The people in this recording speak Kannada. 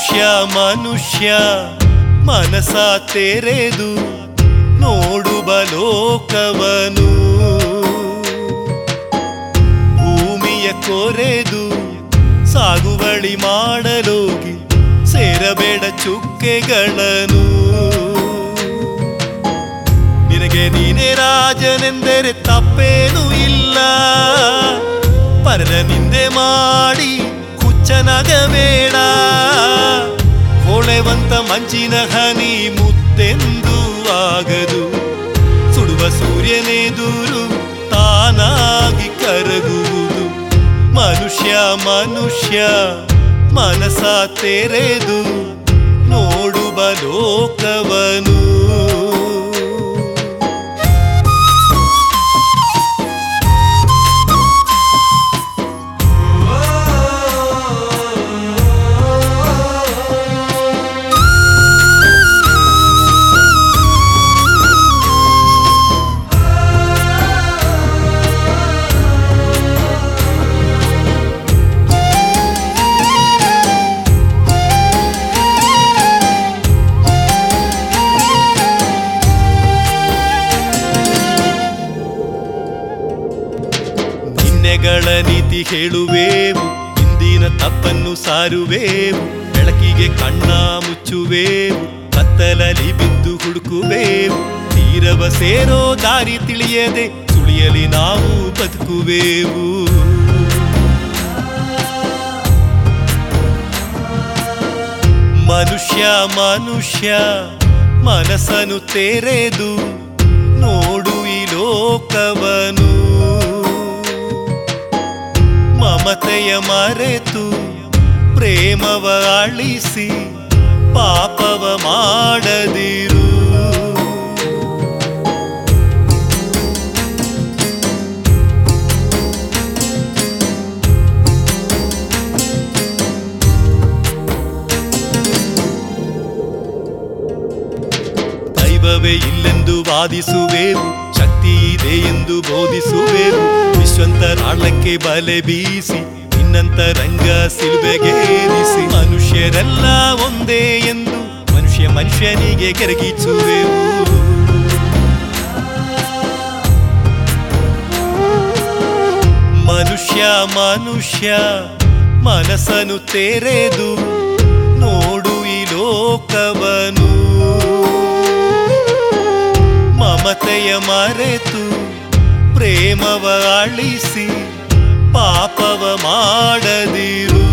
ಮನುಷ್ಯ ಮನುಷ್ಯ ಮನಸ ತೆರೆದು ನೋಡುವ ಲೋಕವನು ಭೂಮಿಯ ಕೊರೆದು ಸಾಗುವಳಿ ಮಾಡಲೋಗಿ ಸೇರಬೇಡ ಚುಕ್ಕೆಗಳನ್ನು ನಿನಗೆ ನೀನೇ ರಾಜನೆಂದರೆ ತಪ್ಪೇನೂ ಇಲ್ಲ ಪರರ ನಿಂದೆ ಮಾಡಿ ಹುಚ್ಚನಗಬೇಡ ಹೊಳೆವಂತ ಮಂಚಿನ ಹನಿ ಮುತ್ತೆಂದು ಆಗದು ಸುಡುವ ಸೂರ್ಯನೆದುರು ತಾನಾಗಿ ಕರಗುವುದು ಮನುಷ್ಯ ಮನುಷ್ಯ ಮನಸ ತೆರೆದು ನೋಡುವ ಲೋಕವನು ನಿನ್ನೆಗಳ ನೀತಿ ಹೇಳುವೆವು ಇಂದಿನ ತಪ್ಪನ್ನು ಸಾರುವೆವು ಬೆಳಕಿಗೆ ಕಣ್ಣ ಮುಚ್ಚುವೆವು ಕತ್ತಲಲ್ಲಿ ಬಿದ್ದು ಹುಡುಕುವೆವು ತೀರವ ಸೇರೋ ದಾರಿ ತಿಳಿಯದೆ ಸುಳಿಯಲಿ ನಾವು ಬದುಕುವೆವು ಮನುಷ್ಯ ಮನುಷ್ಯ ಮನಸ್ಸನ್ನು ತೆರೆದು ನೋಡು ಈ ಲೋಕವನು ಮಮತೆಯ ಮರೆತು ಪ್ರೇಮವ ಅಳಿಸಿ ಪಾಪವ ಮಾಡದಿರು ದೈವವೇ ಇಲ್ಲೆಂದು ವಾದಿಸುವೆವು ಶಕ್ತಿ ಇದೆ ಎಂದು ಬೋಧಿಸುವೆವು ವಿಶ್ವಂತರಾಳಕ್ಕೆ ಬಲೆ ಬೀಸಿ ನಿನ್ನಂತ ರಂಗ ಸಿಲುಬೆಗೇರಿಸಿ ಮನುಷ್ಯರೆಲ್ಲ ಒಂದೇ ಎಂದು ಮನುಷ್ಯ ಮನುಷ್ಯನಿಗೆ ಕೆರಗಿಸುವೆವು ಮನುಷ್ಯ ಮನುಷ್ಯ ಮನಸ್ಸನ್ನು ತೆರೆದು ನೋಡು ಈ ಲೋಕವನು ಮಮತೆಯ ಮರೆತು ಪ್ರೇಮವ ಅಳಿಸಿ ಪಾಪವ ಮಾಡದಿರು